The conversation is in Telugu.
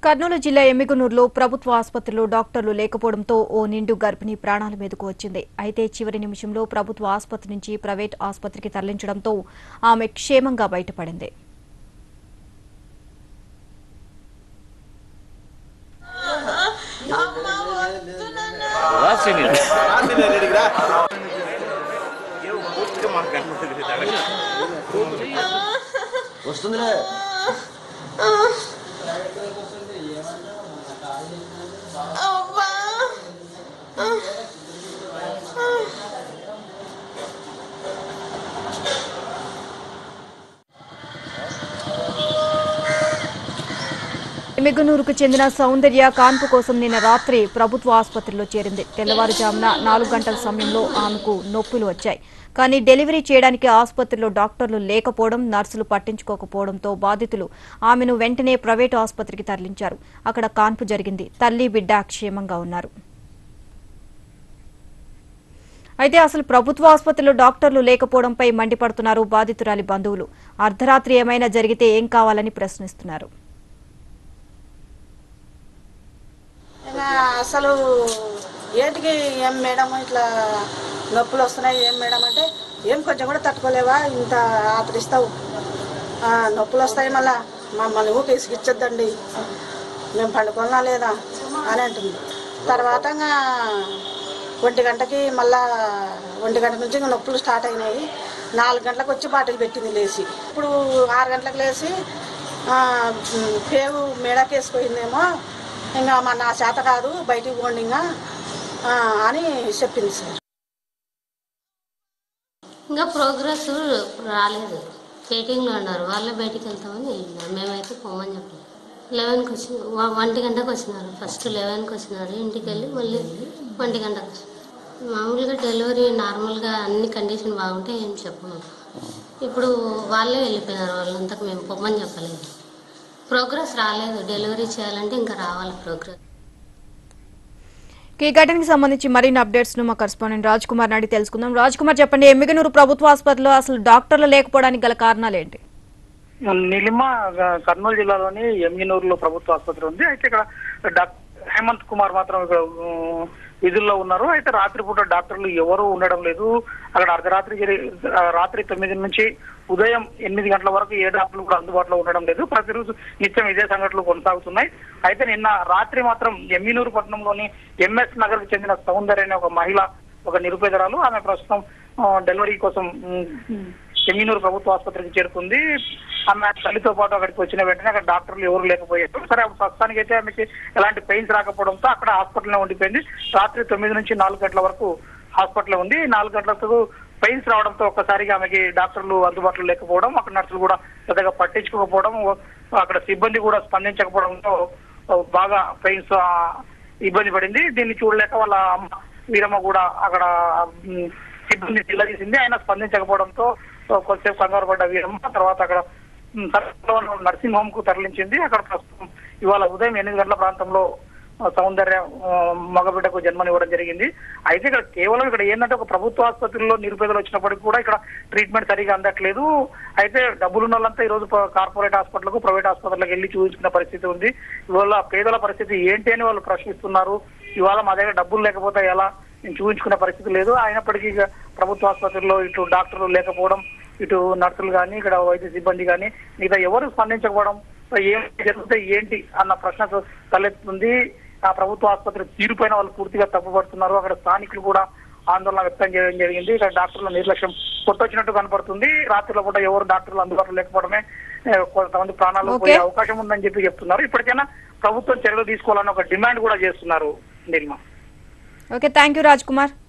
కర్నూలు జిల్లా ఎమ్మిగనూరులో ప్రభుత్వ ఆసుపత్రిలో డాక్టర్లు లేకపోవడంతో ఓ నిండు గర్భిణి ప్రాణాల మీదకు వచ్చింది అయితే చివరి నిమిషంలో ప్రభుత్వ ఆసుపత్రి నుంచి ప్రైవేట్ ఆసుపత్రికి తరలించడంతో ఆమె క్షేమంగా బయటపడింది రాసింది వస్తుందిలే అబ్బా ఎమ్మిగనూరుకు చెందిన సౌందర్య కాన్పు కోసం నిన్న రాత్రి ప్రభుత్వ ఆసుపత్రిలో చేరింది తెల్లవారుజామున నాలుగు గంటల సమయంలో ఆమెకు నొప్పులు వచ్చాయి కానీ డెలివరీ చేయడానికి ఆసుపత్రిలో డాక్టర్లు లేకపోవడం నర్సులు పట్టించుకోకపోవడంతో బాధితులు ఆమెను వెంటనే ప్రైవేటు ఆసుపత్రికి తరలించారు అక్కడ కాన్పు జరిగింది తల్లి బిడ్డ క్షేమంగా ఉన్నారు అయితే అసలు ప్రభుత్వ ఆసుపత్రిలో డాక్టర్లు లేకపోవడంపై మండిపడుతున్నారు బాధితురాలి బంధువులు అర్ధరాత్రి ఏమైనా జరిగితే ఏం కావాలని ప్రశ్నిస్తున్నారు ఇంకా అసలు ఏంటికి ఏం మేడం ఇట్లా నొప్పులు వస్తున్నాయి ఏం మేడం అంటే ఏం కొంచెం కూడా తట్టుకోలేవా ఇంత ఆతరిస్తావు ఆ, నొప్పులు వస్తాయి మళ్ళా మమ్మల్ని ఊకే ఇసుకిచ్చొద్దండి మేము పండుకోవాలా లేదా అని అంటుంది తర్వాత ఇంకా ఒంటి గంటకి మళ్ళా ఒంటి గంట నుంచి ఇంకా నొప్పులు స్టార్ట్ అయినాయి నాలుగు గంటలకు వచ్చి బాటిల్ పెట్టింది లేచి ఇప్పుడు ఆరు గంటలకు లేచి ఆ, ఉమ్, పేగు మేడకేసిపోయిందేమో ఇంకా మా నా చేత కాదు బయటికి పోండి ఇంకా ఆ, అని చెప్పింది సార్ ఇంకా ప్రోగ్రెస్ రాలేదు వెయిటింగ్లో ఉన్నారు వాళ్ళే బయటికి వెళ్తామని వెళ్ళినారు మేమైతే పోమని చెప్పలేదు లెవెన్కి వచ్చి వ- ఒంటి గంటకు వచ్చినారు ఫస్ట్ లెవెన్కి వచ్చినారు ఇంటికి వెళ్ళి మళ్ళీ ఒంటి గంటకు వచ్చినారు మామూలుగా డెలివరీ నార్మల్గా అన్ని కండిషన్ బాగుంటే ఏం చెప్పము ఇప్పుడు వాళ్ళే వెళ్ళిపోయినారు వాళ్ళంతకు మేము పొమ్మని చెప్పలేదు ప్రోగ్రెస్ రాలేదు డెలివరీ చేయాలంటే ఇంకా రావాలి ప్రోగ్రెస్ ఈ ఘటనకి సంబంధించి మరిన్ని అప్డేట్స్ ను మా కరెస్పాండెంట్ రాజ్ కుమార్ నాడి తెలుసుకుందాం రాజ్ కుమార్ చెప్పండి ఎమ్మిగనూరు ప్రభుత్వ ఆసుపత్రిలో అసలు డాక్టర్లు లేకపోవడానికి గల కారణాలు ఏంటి నిలిమ కర్నూలు జిల్లాలోని ఎంగినూరులో ప్రభుత్వ ఆసుపత్రి ఉంది అయితే ఇక్కడ డాక్టర్ హేమంత్ కుమార్ మాత్రం ఇక్కడ ఉమ్, విధుల్లో ఉన్నారు అయితే రాత్రిపూట డాక్టర్లు ఎవరు ఉండడం లేదు అక్కడ అర్ధరాత్రి జరి- ఆ, రాత్రి తొమ్మిది నుంచి ఉదయం ఎనిమిది గంటల వరకు ఏ డాక్టర్లు కూడా అందుబాటులో ఉండడం లేదు ప్రతిరోజు నిత్యం ఇదే సంఘటనలు కొనసాగుతున్నాయి అయితే నిన్న రాత్రి మాత్రం ఎమ్మినూరు పట్టణంలోని ఎంఎస్ నగర్ కు చెందిన సౌందర్య అనే ఒక మహిళ ఒక నిరుపేదరాలు ఆమె ప్రస్తుతం ఆ, డెలివరీ కోసం ఉమ్, చెంగినూరు ప్రభుత్వ ఆసుపత్రికి చేరుకుంది ఆమె తల్లితో పాటు అక్కడికి వచ్చిన వెంటనే అక్కడ డాక్టర్లు ఎవరు లేకపోయారు సరే అప్పుడు ప్రస్తుతానికి అయితే ఆమెకి ఎలాంటి పెయిన్స్ రాకపోవడంతో అక్కడ హాస్పిటల్లో ఉండిపోయింది రాత్రి తొమ్మిది నుంచి నాలుగు గంటల వరకు హాస్పిటల్లో ఉంది నాలుగు గంటలకు పెయిన్స్ రావడంతో ఒక్కసారిగా ఆమెకి డాక్టర్లు అందుబాటులో లేకపోవడం అక్కడ నర్సులు కూడా పెద్దగా పట్టించుకోకపోవడం అక్కడ సిబ్బంది కూడా స్పందించకపోవడంతో బాగా పెయిన్స్ ఇబ్బంది పడింది దీన్ని చూడలేక వాళ్ళ అమ్మ వీరమ్మ కూడా అక్కడ ఉమ్, సిబ్బంది నిలదీసింది ఆయన స్పందించకపోవడంతో కొద్దిసేపు కంగారు పడ్డ వీరమ్మ తర్వాత అక్కడ ఉమ్, సమీపంలో ఉన్న నర్సింగ్ హోమ్ కు తరలించింది అక్కడ ప్రస్తుతం ఇవాళ ఉదయం ఎనిమిది గంటల ప్రాంతంలో ఆ, సౌందర్య ఆ, మగబిడ్డకు జన్మనివ్వడం జరిగింది అయితే ఇక్కడ కేవలం ఇక్కడ ఏంటంటే ఒక ప్రభుత్వ ఆసుపత్రిలో నిరుపేదలు వచ్చినప్పటికీ కూడా ఇక్కడ ట్రీట్మెంట్ సరిగా అందట్లేదు అయితే డబ్బులు ఉన్న వాళ్ళంతా ఈ రోజు ప- కార్పొరేట్ హాస్పిటల్కు ప్రైవేట్ హాస్పిటల్కి వెళ్ళి చూపించుకున్న పరిస్థితి ఉంది ఇవాళ పేదల పరిస్థితి ఏంటి అని వాళ్ళు ప్రశ్నిస్తున్నారు ఇవాళ మా దగ్గర డబ్బులు లేకపోతే ఎలా నేను చూపించుకునే పరిస్థితి లేదు అయినప్పటికీ ఇక ప్రభుత్వ ఆసుపత్రిలో ఇటు డాక్టర్లు లేకపోవడం ఇటు నర్సులు కానీ ఇక్కడ వైద్య సిబ్బంది కానీ మిగతా ఎవరు స్పందించకపోవడం సో ఏం జరుగుతాయి ఏంటి అన్న ప్రశ్న తలెత్తుంది ఆ ప్రభుత్వ ఆసుపత్రి తీరుపైన వాళ్ళు పూర్తిగా తప్పుపడుతున్నారు అక్కడ స్థానికులు కూడా ఆందోళన వ్యక్తం చేయడం జరిగింది ఇక్కడ డాక్టర్ల నిర్లక్ష్యం కొట్టొచ్చినట్టు కనపడుతుంది రాత్రిలో కూడా ఎవరు డాక్టర్లు అందుబాటులో లేకపోవడమే ఏ, కొంతమంది ప్రాణాలు పోయే Okay. అవకాశం ఉందని చెప్పి చెప్తున్నారు ఇప్పటికైనా ప్రభుత్వం చర్యలు తీసుకోవాలని ఒక డిమాండ్ కూడా చేస్తున్నారు Nirma okay thank you Raj Kumar